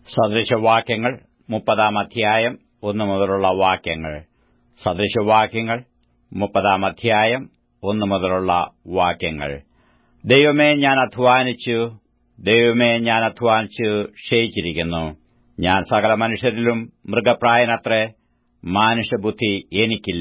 സദൃശവാക്യങ്ങൾ മുപ്പതാം അധ്യായം ഒന്നു മുതലുള്ള വാക്യങ്ങൾ സദൃശവാക്യങ്ങൾ മുപ്പതാം അധ്യായം ഒന്നു മുതലുള്ള വാക്യങ്ങൾ ദൈവമേ ഞാൻ അധ്വാനിച്ചു ദൈവമേ ഞാൻ അധ്വാനിച്ചു ക്ഷയിച്ചിരിക്കുന്നു ഞാൻ സകല മനുഷ്യരിലും മൃഗപ്രായനത്രേ മാനുഷബുദ്ധി എനിക്കില്ല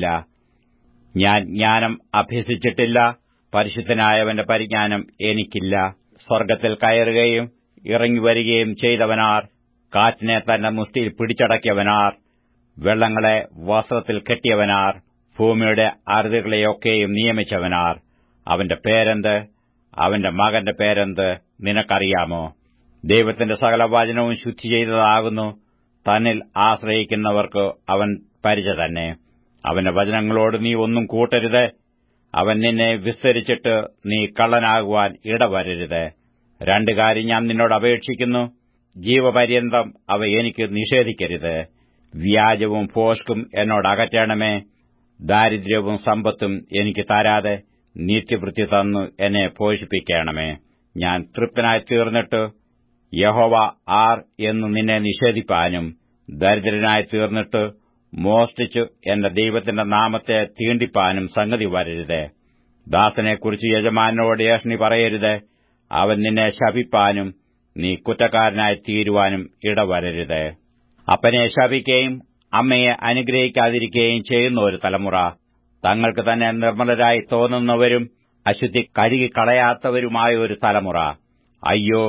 ഞാൻ ജ്ഞാനം അഭ്യസിച്ചിട്ടില്ല പരിശുദ്ധനായവന്റെ പരിജ്ഞാനം എനിക്കില്ല സ്വർഗ്ഗത്തിൽ കയറുകയും ഇറങ്ങിവരികയും ചെയ്തവനാർ കാറ്റിനെ തന്റെ മുസ്തിയിൽ പിടിച്ചടക്കിയവനാർ വെള്ളങ്ങളെ വസ്ത്രത്തിൽ കെട്ടിയവനാർ ഭൂമിയുടെ അറുതികളെയൊക്കെയും നിയമിച്ചവനാർ അവന്റെ പേരെന്ത് അവന്റെ മകന്റെ പേരെന്ത് നിനക്കറിയാമോ ദൈവത്തിന്റെ സകല വചനവും ശുദ്ധി ചെയ്തതാകുന്നു തന്നിൽ ആശ്രയിക്കുന്നവർക്ക് അവൻ പരിച തന്നെ അവന്റെ വചനങ്ങളോട് നീ ഒന്നും കൂട്ടരുത് അവൻ നിന്നെ വിസ്തരിച്ചിട്ട് നീ കള്ളനാകുവാൻ ഇടവരരുത് രണ്ടു കാര്യം ഞാൻ നിന്നോട് അപേക്ഷിക്കുന്നു ജീവപര്യന്തം അവ എനിക്ക് നിഷേധിക്കരുത് വ്യാജവും ഫോഷ്കും എന്നോട് അകറ്റണമേ ദാരിദ്ര്യവും സമ്പത്തും എനിക്ക് തരാതെ നിത്യവൃത്തി തന്നു എന്നെ പോഷിപ്പിക്കണമേ ഞാൻ തൃപ്തനായി തീർന്നിട്ട് യഹോവ ആർ എന്ന് നിന്നെ നിഷേധിപ്പാനും ദരിദ്രനായി തീർന്നിട്ട് മോഷ്ടിച്ചു എന്റെ ദൈവത്തിന്റെ നാമത്തെ തീണ്ടിപ്പാനും സംഗതി വരരുത് ദാസനെക്കുറിച്ച് യജമാനോട് ഏഷണി പറയരുത് അവൻ നിന്നെ ശപിപ്പാനും നീ കുറ്റക്കാരനായി തീരുവാനും ഇടവരരുത് അപ്പനെ ശപിക്കുകയും അമ്മയെ അനുഗ്രഹിക്കാതിരിക്കുകയും ചെയ്യുന്ന ഒരു തലമുറ തങ്ങൾക്ക് തന്നെ നിർമ്മലരായി തോന്നുന്നവരും അശുദ്ധി കഴുകിക്കളയാത്തവരുമായ ഒരു തലമുറ അയ്യോ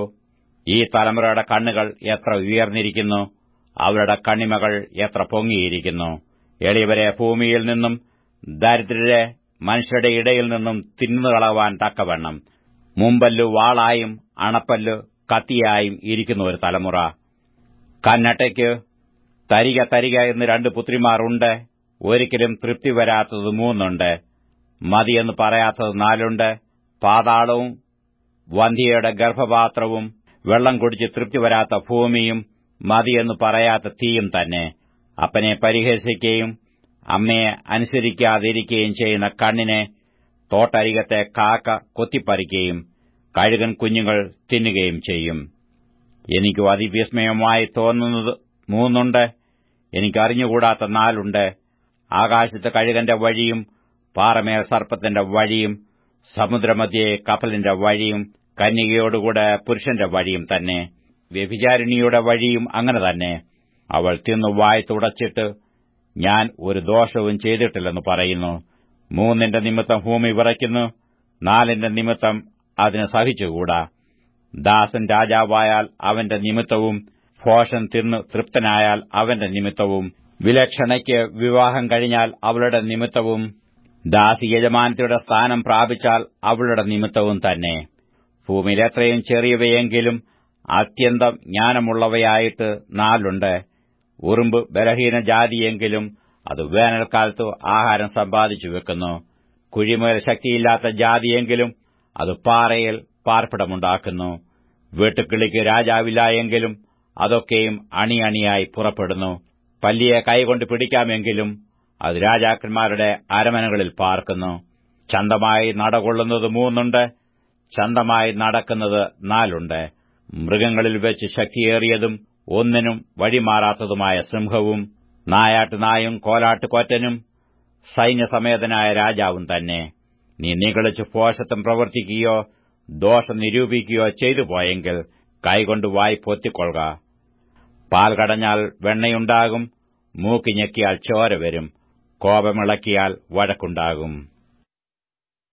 ഈ തലമുറയുടെ കണ്ണുകൾ എത്ര ഉയർന്നിരിക്കുന്നു അവരുടെ കണ്ണിമകൾ എത്ര പൊങ്ങിയിരിക്കുന്നു എളിയവരെ ഭൂമിയിൽ നിന്നും ദരിദ്രരെ മനുഷ്യരുടെ ഇടയിൽ നിന്നും തിന്നുകളവാൻ തക്കവണ്ണം മുമ്പല്ലു വാളായും അണപ്പല്ലു കത്തിയായും ഇരിക്കുന്ന ഒരു തലമുറ കന്നട്ടയ്ക്ക് തരിക തരിക എന്ന് രണ്ട് പുത്രിമാരുണ്ട് ഒരിക്കലും തൃപ്തി വരാത്തത് മൂന്നുണ്ട് മതിയെന്ന് പറയാത്തത് നാലുണ്ട് പാതാളവും വന്ധ്യയുടെ ഗർഭപാത്രവും വെള്ളം കുടിച്ച് തൃപ്തി വരാത്ത ഭൂമിയും മതിയെന്ന് പറയാത്ത തീയും തന്നെ അപ്പനെ പരിഹസിക്കുകയും അമ്മയെ അനുസരിക്കാതിരിക്കുകയും ചെയ്യുന്ന കണ്ണിനെ തോട്ടരികത്തെ കാക്ക കൊത്തിപ്പറിക്കുകയും കഴുകൻ കുഞ്ഞുങ്ങൾ തിന്നുകയും ചെയ്യും എനിക്ക് അതിവിസ്മയമായി തോന്നുന്നത് മൂന്നുണ്ട് എനിക്കറിഞ്ഞുകൂടാത്ത നാലുണ്ട് ആകാശത്ത് കഴുകന്റെ വഴിയും പാറമേൽ സർപ്പത്തിന്റെ വഴിയും സമുദ്രമധ്യേ കപ്പലിന്റെ വഴിയും കന്യകയോടുകൂടെ പുരുഷന്റെ വഴിയും തന്നെ വ്യഭിചാരിണിയുടെ വഴിയും അങ്ങനെ തന്നെ അവൾ തിന്നു വായി തുടച്ചിട്ട് ഞാൻ ഒരു ദോഷവും ചെയ്തിട്ടില്ലെന്ന് പറയുന്നു മൂന്നിന്റെ നിമിത്തം ഭൂമി വിറയ്ക്കുന്നു നാലിന്റെ നിമിത്തം അതിന് സഹിച്ചുകൂടാ ദാസൻ രാജാവായാൽ അവന്റെ നിമിത്തവും ഭോഷൻ തിന്ന് തൃപ്തനായാൽ അവന്റെ നിമിത്തവും വിലക്ഷണയ്ക്ക് വിവാഹം കഴിഞ്ഞാൽ അവളുടെ നിമിത്തവും ദാസി യജമാനത്തിയുടെ സ്ഥാനം പ്രാപിച്ചാൽ അവളുടെ നിമിത്തവും തന്നെ ഭൂമിയിൽ എത്രയും ചെറിയവയെങ്കിലും അത്യന്തം ജ്ഞാനമുള്ളവയായിട്ട് നാലുണ്ട് ഉറുമ്പ് ബലഹീന ജാതിയെങ്കിലും അത് വേനൽക്കാലത്ത് ആഹാരം സമ്പാദിച്ചു വെക്കുന്നു കുഴിമേൽ ശക്തിയില്ലാത്ത ജാതിയെങ്കിലും അത് പാറയിൽ പാർപ്പിടമുണ്ടാക്കുന്നു വെട്ടുക്കിളിക്ക് രാജാവില്ല എങ്കിലും അതൊക്കെയും അണിയണിയായി പുറപ്പെടുന്നു പല്ലിയെ കൈകൊണ്ട് പിടിക്കാമെങ്കിലും അത് രാജാക്കന്മാരുടെ അരമനകളിൽ പാർക്കുന്നു ചന്തമായി നടകൊള്ളുന്നത് മൂന്നുണ്ട് ചന്തമായി നടക്കുന്നത് നാലുണ്ട് മൃഗങ്ങളിൽ വെച്ച് ശക്തിയേറിയതും ഒന്നിനും വഴിമാറാത്തതുമായ സിംഹവും നായാട്ടുനായും കോലാട്ടുകൊറ്റനും സൈന്യസമേതനായ രാജാവും തന്നെ നീ നികളിച്ച് പോഷത്വം പ്രവർത്തിക്കുകയോ ദോഷം നിരൂപിക്കുകയോ ചെയ്തു പോയെങ്കിൽ കൈകൊണ്ട് വായി പൊത്തിക്കൊള്ളുക പാൽ കടഞ്ഞാൽ വെണ്ണയുണ്ടാകും മൂക്കിഞ്ഞെക്കിയാൽ ചോര വരും കോപമിളക്കിയാൽ വഴക്കുണ്ടാകും